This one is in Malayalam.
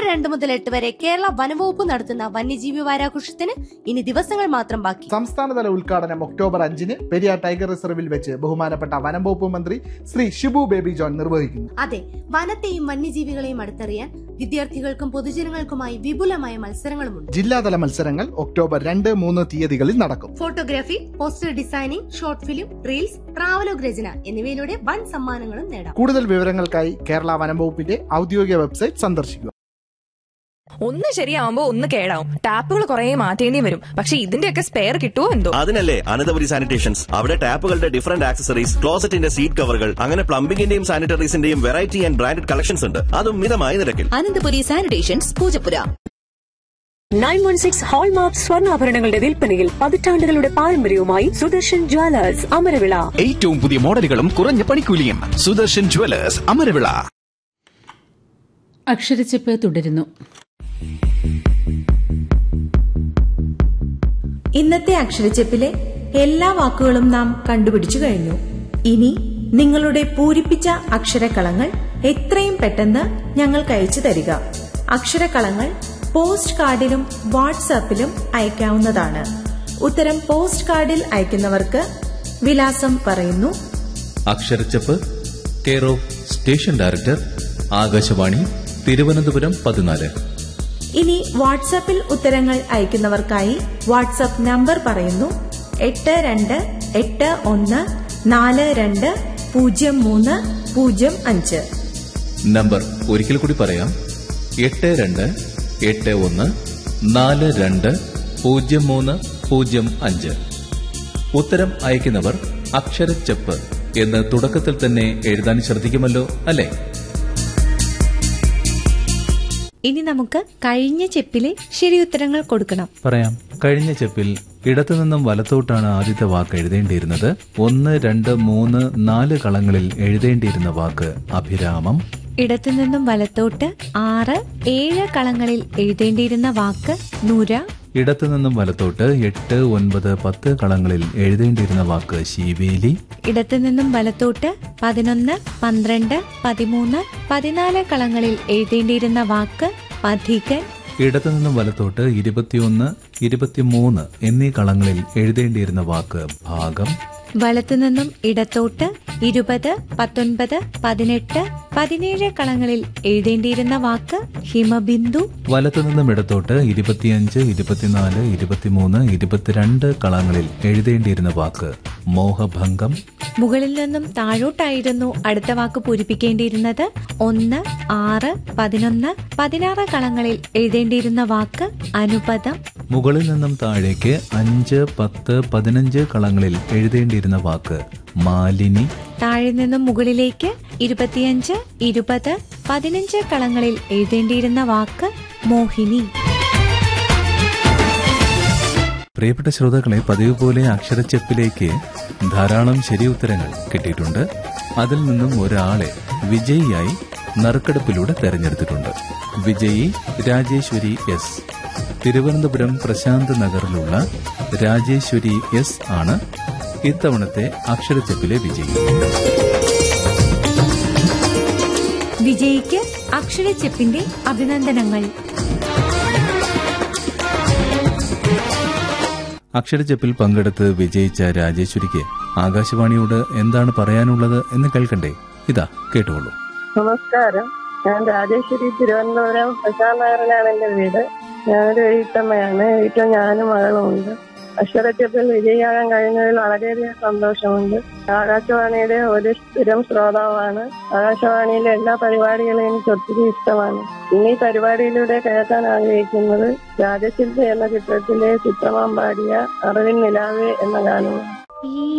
രണ്ട് മുതൽ എട്ട് വരെ കേരള വനവകുപ്പ് നടത്തുന്ന വന്യജീവി വാരാഘോഷത്തിന് ഇനി ദിവസങ്ങൾ മാത്രം ബാക്കി സംസ്ഥാനതല ഉദ്ഘാടനം ഒക്ടോബർ അഞ്ചിന് പെരിയാർ ടൈഗർ റിസർവിൽ വെച്ച് ബഹുമാനപ്പെട്ട വനം വകുപ്പ് മന്ത്രി ശ്രീ ഷിബു ബേബി ജോൺ നിർവഹിക്കുന്നു അതെ വനത്തെയും വന്യജീവികളെയും അടുത്തറിയാൻ വിദ്യാർത്ഥികൾക്കും പൊതുജനങ്ങൾക്കുമായി വിപുലമായ മത്സരങ്ങളുമുണ്ട് ജില്ലാതല മത്സരങ്ങൾ ഒക്ടോബർ രണ്ട് മൂന്ന് തീയതികളിൽ നടക്കും photography poster designing short film reels travelogue രചന എന്നിവയിലൂടെ വൻ സമ്മാനങ്ങളും നേടാം കൂടുതൽ വിവരങ്ങൾക്കായി കേരള വനം വകുപ്പിന്റെ ഔദ്യോഗിക വെബ്സൈറ്റ് സന്ദർശിക്കുക ഒന്ന് ശരിയാവുമ്പോ ഒന്ന് കേടാവും ടാപ്പുകൾ കുറെ മാറ്റേണ്ടി വരും പക്ഷെ ഇതിന്റെയൊക്കെ സ്പെയർ കിട്ടുമോ എന്തോ അതിനല്ലേ അനന്തപുരി സാനിറ്റേഷൻസ് അവിടെ ടാപ്പുകളുടെ ഡിഫറന്റ് ആക്സസറീസ് ക്ലോസറ്റിന്റെ സീറ്റ് കവറുകൾ അങ്ങനെ പ്ലംബിംഗിന്റെയും സാനിറ്ററീസിന്റെയും വെറൈറ്റി ആൻഡ് ബ്രാൻഡഡ് കളക്ഷൻസ് ഉണ്ട് അതും മിതമായ നിരക്കിൽ Ananthapuri sanitations Poojappura nine one six hallmark സ്വർണ്ണാഭരണങ്ങളുടെ വിൽപ്പനയിൽ പതിറ്റാണ്ടുകളുടെ പാരമ്പര്യവുമായി സുദർശൻ ജ്വല്ലേഴ്സ് അമരവിള ഏറ്റവും പുതിയ മോഡലുകളും കുറഞ്ഞ പണിക്കൂലിയും സുദർശൻ ജുവലേഴ്സ് അമരവിള അക്ഷരച്ചെപ്പ് തുടരുന്നു ഇന്നത്തെ അക്ഷരച്ചെപ്പിലെ എല്ലാ വാക്കുകളും നാം കണ്ടുപിടിച്ചു കഴിഞ്ഞു ഇനി നിങ്ങളുടെ പൂരിപ്പിച്ച അക്ഷരക്കളങ്ങൾ എത്രയും പെട്ടെന്ന് ഞങ്ങൾക്ക് അയച്ചു തരിക അക്ഷരക്കളങ്ങൾ പോസ്റ്റ് കാർഡിലും വാട്സാപ്പിലും അയക്കാവുന്നതാണ് ഉത്തരം പോസ്റ്റ് കാർഡിൽ അയക്കുന്നവർക്ക് വിലാസം പറയുന്നു അക്ഷരച്ചപ്പ് care of station director Akashvani Thiruvananthapuram പതിനാല് ഇനി വാട്സാപ്പിൽ ഉത്തരങ്ങൾ അയക്കുന്നവർക്കായി വാട്സാപ്പ് നമ്പർ പറയുന്നു എട്ട് രണ്ട് എട്ട് ഒന്ന് നാല് രണ്ട് പൂജ്യം മൂന്ന് പൂജ്യം അഞ്ച് നമ്പർ ഒരിക്കൽ കൂടി പറയാം എട്ട് രണ്ട് എട്ട് ഒന്ന് നാല് രണ്ട് പൂജ്യം മൂന്ന് പൂജ്യം അഞ്ച് ഉത്തരം അയക്കുന്നവർ അക്ഷരച്ചപ്പ് എന്ന് തുടക്കത്തിൽ തന്നെ എഴുതാൻ ശ്രദ്ധിക്കുമല്ലോ അല്ലേ ഇനി നമുക്ക് കഴിഞ്ഞ ചെപ്പിലെ ശരിയുത്തരങ്ങൾ കൊടുക്കണം പറയാം കഴിഞ്ഞ ചെപ്പിൽ ഇടത്തുനിന്നും വലത്തോട്ടാണ് ആദ്യത്തെ വാക്ക് എഴുതേണ്ടിയിരുന്നത് ഒന്ന് രണ്ട് മൂന്ന് നാല് കളങ്ങളിൽ എഴുതേണ്ടിയിരുന്ന വാക്ക് അഭിരാമം ഇടത്തുനിന്നും വലത്തോട്ട് ആറ് ഏഴ് കളങ്ങളിൽ എഴുതേണ്ടിയിരുന്ന വാക്ക് നുര ഇടത്തുനിന്നും വലത്തോട്ട് എട്ട് ഒൻപത് പത്ത് കളങ്ങളിൽ എഴുതേണ്ടിയിരുന്ന വാക്ക് ശീവേലി ഇടത്തുനിന്നും വലത്തോട്ട് പതിനൊന്ന് പന്ത്രണ്ട് പതിമൂന്ന് പതിനാല് കളങ്ങളിൽ എഴുതേണ്ടിയിരുന്ന വാക്ക് പഥികൻ ഇടത്തുനിന്നും വലത്തോട്ട് ഇരുപത്തിയൊന്ന് ഇരുപത്തിമൂന്ന് എന്നീ കളങ്ങളിൽ എഴുതേണ്ടിയിരുന്ന വാക്ക് ഭാഗം വലത്തുനിന്നും ഇടത്തോട്ട് ഇരുപത് പത്തൊൻപത് പതിനെട്ട് പതിനേഴ് കളങ്ങളിൽ എഴുതേണ്ടിയിരുന്ന വാക്ക് ഹിമബിന്ദു വലത്തുനിന്നും ഇടത്തോട്ട് ഇരുപത്തിയഞ്ച് ഇരുപത്തിനാല് ഇരുപത്തിമൂന്ന് ഇരുപത്തിരണ്ട് കളങ്ങളിൽ എഴുതേണ്ടിയിരുന്ന വാക്ക് മോഹഭംഗം മുകളിൽ നിന്നും താഴോട്ടായിരുന്നു അടുത്ത വാക്ക് പൂരിപ്പിക്കേണ്ടിയിരുന്നത് ഒന്ന് ആറ് പതിനൊന്ന് പതിനാറ് കളങ്ങളിൽ എഴുതേണ്ടിയിരുന്ന വാക്ക് അനുപദം മുകളിൽ നിന്നും താഴേക്ക് അഞ്ച് പത്ത് പതിനഞ്ച് കളങ്ങളിൽ എഴുതേണ്ടിയിരുന്ന വാക്ക് മാലിനി താഴെ നിന്നും മുകളിലേക്ക് ഇരുപത്തിയഞ്ച് ഇരുപത് പതിനഞ്ച് കളങ്ങളിൽ എഴുതേണ്ടിയിരുന്ന വാക്ക് മോഹിനി പ്രിയപ്പെട്ട ശ്രോതാക്കളെ പതിവ് പോലെ അക്ഷരച്ചെപ്പിലേക്ക് ധാരാളം ശരി ഉത്തരങ്ങൾ കിട്ടിയിട്ടുണ്ട് അതിൽ നിന്നും ഒരാളെ വിജയിയായി നറുക്കെടുപ്പിലൂടെ തെരഞ്ഞെടുത്തിട്ടുണ്ട് വിജയി രാജേശ്വരി എസ് തിരുവനന്തപുരം പ്രശാന്ത് നഗറിലുള്ള രാജേശ്വരി എസ് ആണ് ഇത്തവണത്തെ അക്ഷരച്ചെപ്പിലെ വിജയി വിജയിക്ക് അക്ഷരച്ചെപ്പിന്റെ അഭിനന്ദനങ്ങൾ അക്ഷരച്ചെപ്പിൽ പങ്കെടുത്ത് വിജയിച്ച രാജേശ്വരിക്ക് ആകാശവാണിയോട് എന്താണ് പറയാനുള്ളത് എന്ന് കേൾക്കണ്ടേ ഇതാ കേട്ടുകൊള്ളൂ നമസ്കാരം ഞാൻ രാജേശ്വരി തിരുവനന്തപുരം പ്രശാന്ത് നഗറിലാണ് എന്റെ വീട് ഞാനൊരു വീട്ടമ്മയാണ് വീട്ടിൽ ഞാനും മകളുമുണ്ട് അക്ഷരച്ചത്തിൽ വിജയിയാകാൻ കഴിഞ്ഞതിൽ വളരെയധികം സന്തോഷമുണ്ട് ആകാശവാണിയുടെ ഒരു സ്ഥിരം ശ്രോതാവാണ് ആകാശവാണിയിലെ എല്ലാ പരിപാടികളും എനിക്ക് ഒത്തിരി ഇഷ്ടമാണ് ഇന്ന് ഈ പരിപാടിയിലൂടെ കേൾക്കാൻ ആഗ്രഹിക്കുന്നത് രാജശില്പി എന്ന ചിത്രത്തിലെ ചിത്രമാം പാടിയ അറിവിൻ നിലാവേ എന്ന ഗാനമാണ്